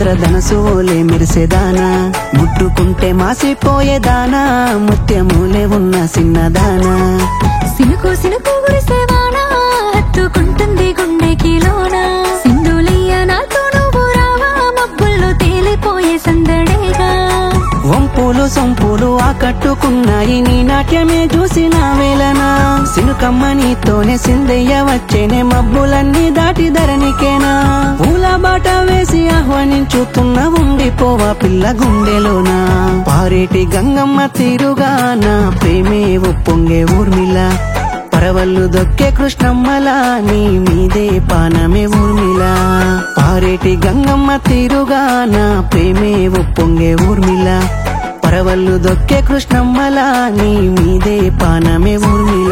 ఇంద్రధనసు ఓలే మెరిసేదానా ముట్టుకుంటే మాసిపోయేదానా ముత్యములే ఉన్న చిన్నదానా సినుకు సినుకు గుడిసేవానా హత్తుకుంటుంది గుండెకి లోన సింధులియ నాతో నువ్వు రావా మబ్బుల్లో తేలిపోయే సందడేగా వంపులు సొంపులు ఆకట్టుకున్నాయి నీ నాట్యమే చూసిన వేళనా సినుకమ్మ నీతోనే సిందయ్య వచ్చేనే మబ్బులన్నీ దాటి ధరణికేనా పూల బాట వేసి ఆహ్వానించుతున్న ఉండిపోవా పిల్ల గుండెలోనా పారేటి గంగమ్మ తీరుగా నా ప్రేమే ఉప్పొంగే ఊర్మిళ పరవళ్ళు దొక్కే కృష్ణమ్మలా నీ మీదే పానమే ఊర్మిళ పారేటి గంగమ్మ తీరుగా నా ప్రేమే ఉప్పొంగే ఊర్మిళ పరవళ్ళు దొక్కే కృష్ణమ్మలా నీ మీదే పానమే ఊర్మిళ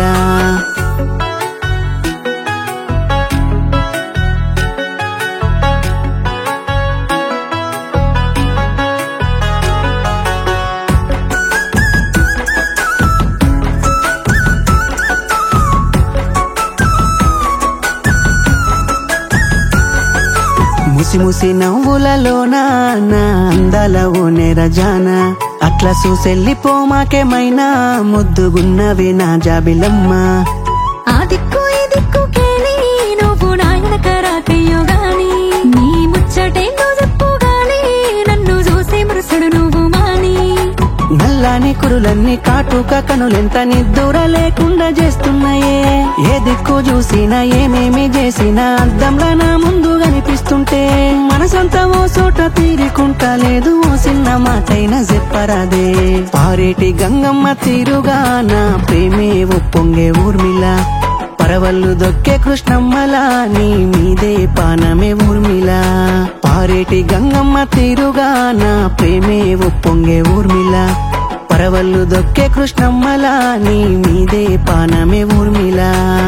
ముసి ముసి నవ్వులలోన నా అందాల ఓ నెరజాన అట్లా చూసెళ్ళిపోమాకేమైనా ముద్దుగున్నవి నా జాబిలమ్మ ఆ దిక్కు ఈ దిక్కు కేలి నువ్వు నాయన కరాకయ్యో గాని నీ ముచ్చటేందో చెప్పు గాని నన్ను చూసి మరుసడు నువ్వు మాని నల్లాని కురులన్నీ కాటుక కనులెంత నిద్దుర లేకుండా చేస్తున్నాయే ఏ దిక్కు చూసినా ఏమేమి చేసినా అద్దంలా నా ముందు కనిపిస్తుంటే మనసంతా ఓ చోట తీరుకుంటా లేదు ఓ చిన్న మాటైనా చెప్పరాదే పారేటి గంగమ్మ తీరుగా నా ప్రేమే ఉప్పొంగే ఊర్మిళ పరవళ్ళు దొక్కే కృష్ణమ్మలా నీ మీదే పానమే ఊర్మిళ పారేటి గంగమ్మ తీరుగా నా ప్రేమే ఉప్పొంగే ఊర్మిళ పరవళ్ళు దొక్కే కృష్ణమ్మలా నీ మీదే పానమే ఊర్మిళ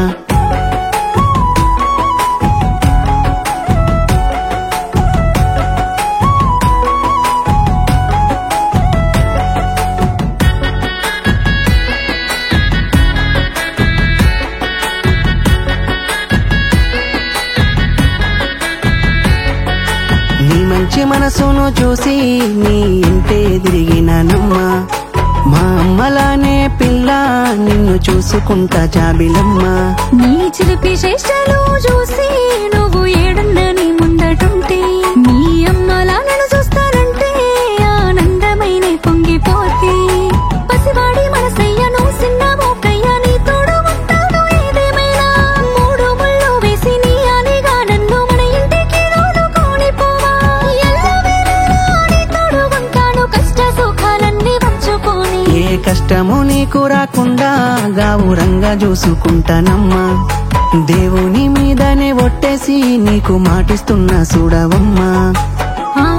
నీ మంచి మనసును చూసి నీ ఇంటే తిరిగినానమ్మ మా అమ్మలానే పిల్ల నిన్ను చూసుకుంటా జాబిలమ్మ నీ చిలిపి చేష్టలు చూసి నువ్వు ఏడన్న నీ ముందటుంటే నీ అమ్మలా నన్ను చూస్తానంటే ఆనందమైన పొంగిపోతే పసివాడి మనసయ్య నువ్వు చిన్న మోకయ్య నీ తోడు ఉంటాను ఏదేమైనా మూడు ముళ్ళు వేసి నీ అనిగా నన్ను మన ఇంటికి తోడుకొని పోవా ఎల్లవేళలా నీ తోడు ఉంటాను కష్ట సుఖాలన్నీ పంచుకొని ఏ కష్టము నీకు రాకుండా గావురంగా చూసుకుంటానమ్మా దేవుని మీదనే ఒట్టేసి నీకు మాటిస్తున్నా చూడవమ్మా ఆ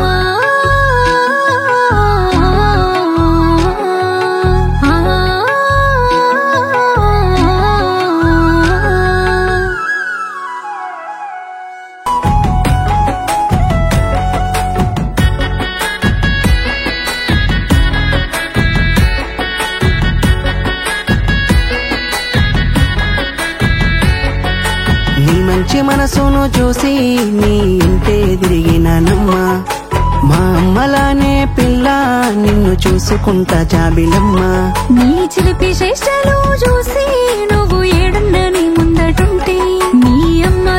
నీ మంచి మనసును చూసి నీ ఇంటే తిరిగినానమ్మా మా అమ్మలానే పిల్ల నిన్ను చూసుకుంటా జాబిలమ్మ నీ చిలిపి చేష్టలు చూసి నువ్వు ఏడన్న నీ ముందటుంటే నీ అమ్మ